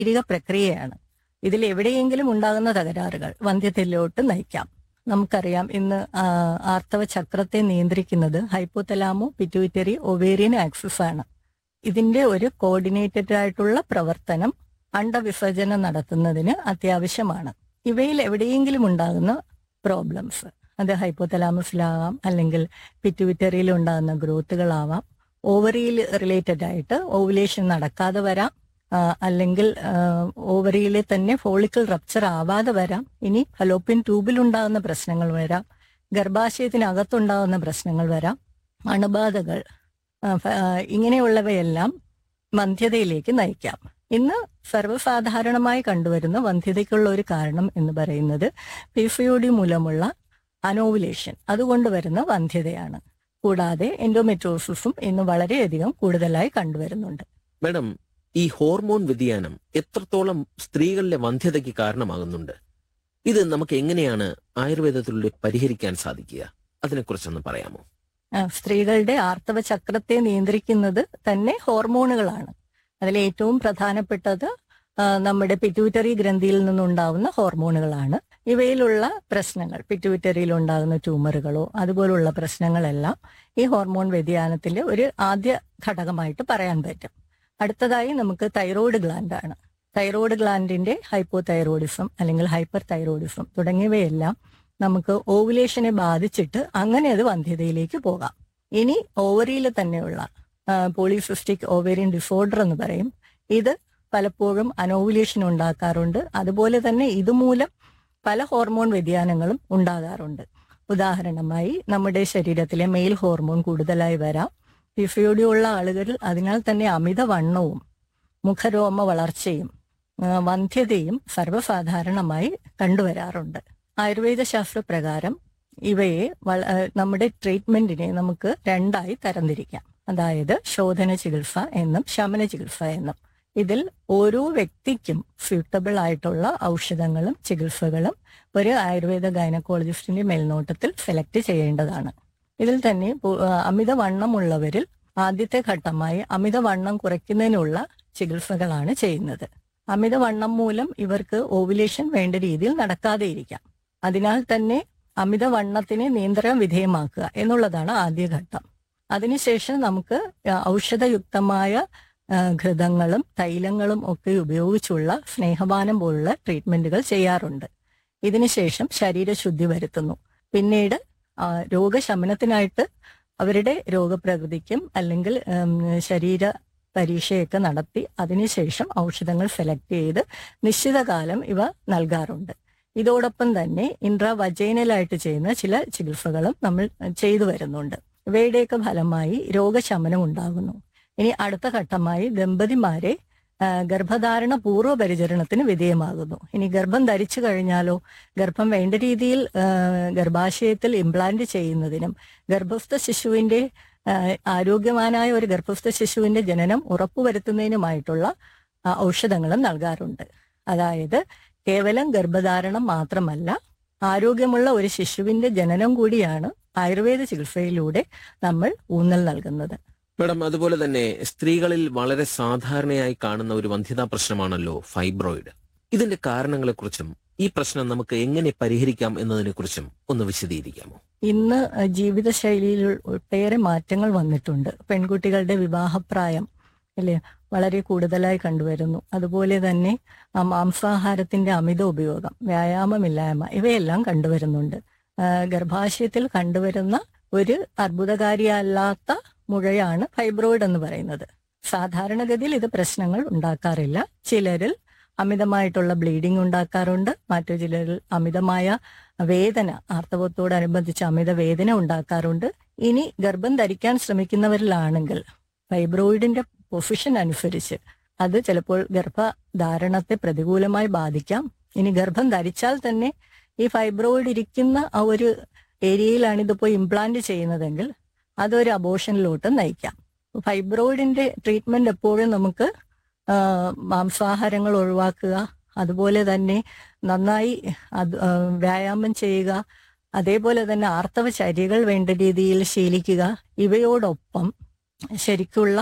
ശാരീരിക പ്രക്രിയയാണ് ഇതിൽ എവിടെയെങ്കിലും ഉണ്ടാകുന്ന തകരാറുകൾ വന്ധ്യതയിലോട്ട് നയിക്കാം നമുക്കറിയാം ഇന്ന് ആ, ആർത്തവ ചക്രത്തെ നിയന്ത്രിക്കുന്നത് ഹൈപ്പോതലാമോ പിറ്റ്യൂറ്ററി ഒവേറിയൻ ആക്സിസ് ആണ് ഇതിന്റെ ഒരു കോർഡിനേറ്റഡ് ആയിട്ടുള്ള പ്രവർത്തനം അണ്ടവിസർജനം നടത്തുന്നതിന് അത്യാവശ്യമാണ് ഇവയിൽ എവിടെയെങ്കിലും ഉണ്ടാകുന്ന പ്രോബ്ലംസ് അത് ഹൈപ്പോതലാമസിലാവാം അല്ലെങ്കിൽ പിറ്റ്യൂറ്ററിയിൽ ഉണ്ടാകുന്ന ഗ്രോത്തുകളാവാം ഓവറിയിൽ റിലേറ്റഡ് ആയിട്ട് ഓവുലേഷൻ നടക്കാതെ വരാം ആ, അല്ലെങ്കിൽ ഓവറിയിൽ തന്നെ ഫോളിക്കിൾ റപ്ചർ ആവാതെ വരാം ഇനി ഫലോപ്പിൻ ട്യൂബിൽ ഉണ്ടാകുന്ന പ്രശ്നങ്ങൾ വരാം ഗർഭാശയത്തിനകത്തുണ്ടാകുന്ന പ്രശ്നങ്ങൾ വരാം അണുബാധകൾ ആ, ഫ- ആ, ഇങ്ങനെയുള്ളവയെല്ലാം വന്ധ്യതയിലേക്ക് നയിക്കാം ഇന്ന് സർവ്വസാധാരണമായി കണ്ടുവരുന്ന വന്ധ്യതയ്ക്കുള്ള ഒരു കാരണം എന്ന് പറയുന്നത് പി സി ഒ ഡി മൂലമുള്ള അനോവുലേഷൻ അതുകൊണ്ട് വരുന്ന വന്ധ്യതയാണ് കൂടാതെ എൻഡോമെട്രോസിസും ഇന്ന് വളരെയധികം കൂടുതലായി കണ്ടുവരുന്നുണ്ട് മാഡം ഈ ഹോർമോൺ വ്യതിയാനം എത്രത്തോളം സ്ത്രീകളിലെ വന്ധ്യതയ്ക്ക് കാരണമാകുന്നുണ്ട് ഇത് നമുക്ക് എങ്ങനെയാണ് ആയുർവേദത്തിലൂടെ പരിഹരിക്കാൻ സാധിക്കുക അതിനെക്കുറിച്ചൊന്ന് പറയാമോ ആ, സ്ത്രീകളുടെ ആർത്തവ ചക്രത്തെ നിയന്ത്രിക്കുന്നത് തന്നെ ഹോർമോണുകളാണ് അതിൽ ഏറ്റവും പ്രധാനപ്പെട്ടത് ആ, നമ്മുടെ പിറ്റ്യൂറ്ററി ഗ്രന്ഥിയിൽ നിന്നുണ്ടാവുന്ന ഹോർമോണുകളാണ് ഇവയിലുള്ള പ്രശ്നങ്ങൾ പിറ്റ്യൂറ്ററിയിൽ ഉണ്ടാകുന്ന ട്യൂമറുകളോ അതുപോലുള്ള പ്രശ്നങ്ങളെല്ലാം ഈ ഹോർമോൺ വ്യതിയാനത്തിന്റെ ഒരു ആദ്യ ഘടകമായിട്ട് പറയാൻ പറ്റും അടുത്തതായി നമുക്ക് തൈറോയ്ഡ് ഗ്ലാൻഡ് ആണ് തൈറോയ്ഡ് ഗ്ലാൻഡിന്റെ ഹൈപ്പോ തൈറോയിഡിസം അല്ലെങ്കിൽ ഹൈപ്പർ തൈറോയിഡിസം തുടങ്ങിയവയെല്ലാം നമുക്ക് ഓവുലേഷനെ ബാധിച്ചിട്ട് അങ്ങനെ അത് വന്ധ്യതയിലേക്ക് പോകാം ഇനി ഓവറിയിൽ തന്നെയുള്ള പോളിസിസ്റ്റിക് ഓവേറിയൻ ഡിസോർഡർ എന്ന് പറയും ഇത് പലപ്പോഴും അനോവുലേഷൻ ഉണ്ടാക്കാറുണ്ട് അതുപോലെ തന്നെ ഇതുമൂലം പല ഹോർമോൺ വ്യതിയാനങ്ങളും ഉണ്ടാകാറുണ്ട് ഉദാഹരണമായി നമ്മുടെ ശരീരത്തിലെ മെയിൽ ഹോർമോൺ കൂടുതലായി വരാം പിസിയോഡി ഉള്ള ആളുകളിൽ അതിനാൽ തന്നെ അമിതവണ്ണവും മുഖരോമ വളർച്ചയും ആ, വന്ധ്യതയും സർവ്വസാധാരണമായി കണ്ടുവരാറുണ്ട് ആയുർവേദ ശാസ്ത്രപ്രകാരം ഇവയെ വള- ആ, നമ്മുടെ ട്രീറ്റ്മെന്റിനെ നമുക്ക് രണ്ടായി തരംതിരിക്കാം അതായത് ശോധന ചികിത്സ എന്നും ശമന ചികിത്സ എന്നും ഇതിൽ ഓരോ വ്യക്തിക്കും സ്യൂട്ടബിൾ ആയിട്ടുള്ള ഔഷധങ്ങളും ചികിത്സകളും ഒരു ആയുർവേദ ഗൈനക്കോളജിസ്റ്റിന്റെ മേൽനോട്ടത്തിൽ സെലക്ട് ചെയ്യേണ്ടതാണ് ഇതിൽ തന്നെ പു- ആ, അമിതവണ്ണമുള്ളവരിൽ ആദ്യത്തെ ഘട്ടമായി അമിതവണ്ണം കുറയ്ക്കുന്നതിനുള്ള ചികിത്സകളാണ് ചെയ്യുന്നത് അമിതവണ്ണം മൂലം ഇവർക്ക് ഓവുലേഷൻ വേണ്ട രീതിയിൽ നടക്കാതെ ഇരിക്കാം അതിനാൽ തന്നെ അമിതവണ്ണത്തിനെ നിയന്ത്രണം വിധേയമാക്കുക എന്നുള്ളതാണ് ആദ്യ ഘട്ടം അതിനുശേഷം നമുക്ക് ആ, ഔഷധയുക്തമായ ആ, ഘൃതങ്ങളും തൈലങ്ങളും ഒക്കെ ഉപയോഗിച്ചുള്ള സ്നേഹപാനം പോലുള്ള ട്രീറ്റ്മെന്റുകൾ ചെയ്യാറുണ്ട് ഇതിനുശേഷം ശരീരശുദ്ധി വരുത്തുന്നു പിന്നീട് ആ, രോഗശമനത്തിനായിട്ട് അവരുടെ രോഗപ്രകൃതിക്കും അല്ലെങ്കിൽ ഉം, ശരീര പരീക്ഷയൊക്കെ നടത്തി അതിനുശേഷം ഔഷധങ്ങൾ സെലക്ട് ചെയ്ത് നിശ്ചിത കാലം ഇവ നൽകാറുണ്ട് ഇതോടൊപ്പം തന്നെ ഇൻട്രാവജൈനലായിട്ട് ചെയ്യുന്ന ചില ചികിത്സകളും നമ്മൾ ചെയ്തു വരുന്നുണ്ട് ഇവയുടെയൊക്കെ ഫലമായി രോഗശമനം ഉണ്ടാകുന്നു ഇനി അടുത്ത ഘട്ടമായി ദമ്പതിമാരെ ആ, ഗർഭധാരണ പൂർവ്വ പരിചരണത്തിന് വിധേയമാകുന്നു ഇനി ഗർഭം ധരിച്ചു കഴിഞ്ഞാലോ ഗർഭം വേണ്ട രീതിയിൽ ആ, ഗർഭാശയത്തിൽ ഇംപ്ലാന്റ് ചെയ്യുന്നതിനും ഗർഭസ്ഥ ശിശുവിന്റെ ആ, ആരോഗ്യവാനായ ഒരു ഗർഭസ്ഥ ശിശുവിന്റെ ജനനം ഉറപ്പുവരുത്തുന്നതിനുമായിട്ടുള്ള ആ, ഔഷധങ്ങളും നൽകാറുണ്ട് അതായത് കേവലം ഗർഭധാരണം മാത്രമല്ല ആരോഗ്യമുള്ള ഒരു ശിശുവിന്റെ ജനനം കൂടിയാണ് ആയുർവേദ ചികിത്സയിലൂടെ നമ്മൾ ഊന്നൽ നൽകുന്നത് മാഡം അതുപോലെ തന്നെ സ്ത്രീകളിൽ വളരെ സാധാരണയായി കാണുന്ന ഒരു വന്ധ്യതാ പ്രശ്നമാണല്ലോ ഫൈബ്രോയിഡ് ഇതിന്റെ കാരണങ്ങളെക്കുറിച്ചും ഈ പ്രശ്നം നമുക്ക് എങ്ങനെ പരിഹരിക്കാം എന്നതിനെക്കുറിച്ചും ഒന്ന് വിശദീകരിക്കാമോ ഇന്ന് അഹ്, ജീവിതശൈലിയിൽ ഒട്ടേറെ മാറ്റങ്ങൾ വന്നിട്ടുണ്ട് പെൺകുട്ടികളുടെ വിവാഹപ്രായം അല്ലേ വളരെ കൂടുതലായി കണ്ടുവരുന്നു അതുപോലെ തന്നെ ആ, മാംസാഹാരത്തിന്റെ അമിത ഉപയോഗം വ്യായാമമില്ലായ്മ ഇവയെല്ലാം കണ്ടുവരുന്നുണ്ട് ആ, ഗർഭാശയത്തിൽ കണ്ടുവരുന്ന ഒരു അർബുദകാരിയല്ലാത്ത മുഴയാണ് ഫൈബ്രോയിഡ് എന്ന് പറയുന്നത് സാധാരണഗതിയിൽ ഇത് പ്രശ്നങ്ങൾ ഉണ്ടാക്കാറില്ല ചിലരിൽ അമിതമായിട്ടുള്ള ബ്ലീഡിംഗ് ഉണ്ടാക്കാറുണ്ട് മറ്റു ചിലരിൽ അമിതമായ വേദന ആർത്തവത്തോടനുബന്ധിച്ച് അമിത വേദന ഉണ്ടാക്കാറുണ്ട് ഇനി ഗർഭം ധരിക്കാൻ ശ്രമിക്കുന്നവരിലാണെങ്കിൽ ഫൈബ്രോയിഡിന്റെ പൊസിഷൻ അനുസരിച്ച് അത് ചിലപ്പോൾ ഗർഭധാരണത്തെ പ്രതികൂലമായി ബാധിക്കാം ഇനി ഗർഭം ധരിച്ചാൽ തന്നെ ഈ ഫൈബ്രോയിഡ് ഇരിക്കുന്ന ആ ഒരു ഏരിയയിലാണ് ഇത് പോയി ഇംപ്ലാന്റ് ചെയ്യുന്നതെങ്കിൽ അതൊരു അബോഷനിലോട്ട് നയിക്കാം ഫൈബ്രോയിഡിന്റെ ട്രീറ്റ്മെന്റ് എപ്പോഴും നമുക്ക് ആ, മാംസാഹാരങ്ങൾ ഒഴിവാക്കുക അതുപോലെ തന്നെ നന്നായി അത് ആ, വ്യായാമം ചെയ്യുക അതേപോലെ തന്നെ ആർത്തവ ചര്യകൾ വേണ്ട രീതിയിൽ ശീലിക്കുക ഇവയോടൊപ്പം ശരിക്കുള്ള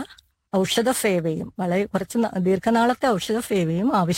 ഔഷധ സേവയും വളരെ കുറച്ച് ന- ദീർഘനാളത്തെ ഔഷധ സേവയും ആവശ്യം